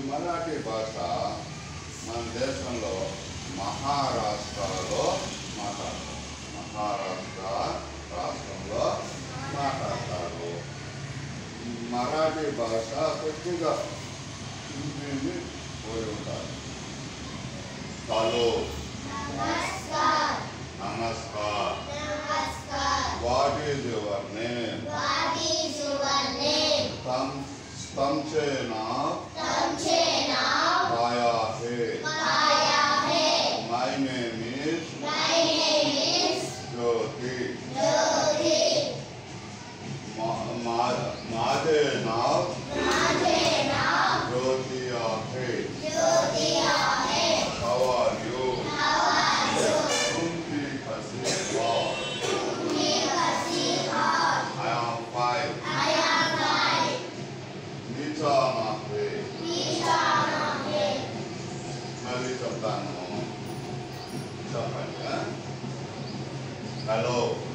మరాఠీ భాష మన దేశంలో మహారాష్ట్రలో మాట్లాడతారు మహారాష్ట్ర రాష్ట్రంలో మాట్లాడతారు మరాఠీ భాష కొద్దిగా హిందీని పోయి ఉంటారు హలో नमस्कार నమస్కార్ नमस्कार what is your name What is your name? तम तमचे नाम तुमचे नाव आया है आया है my name is My name is Jyoti Jyoti. मा- मा- माझे नाव माझे नाव ज्योति है Jyoti आहे. How are you How are you? तुम ठीक हसी वाओ मी कशी आहात? I am fine I am fine. नीचा नाथे मी छान आहे. మళ్ళీ చెప్తాను చెప్పండి హలో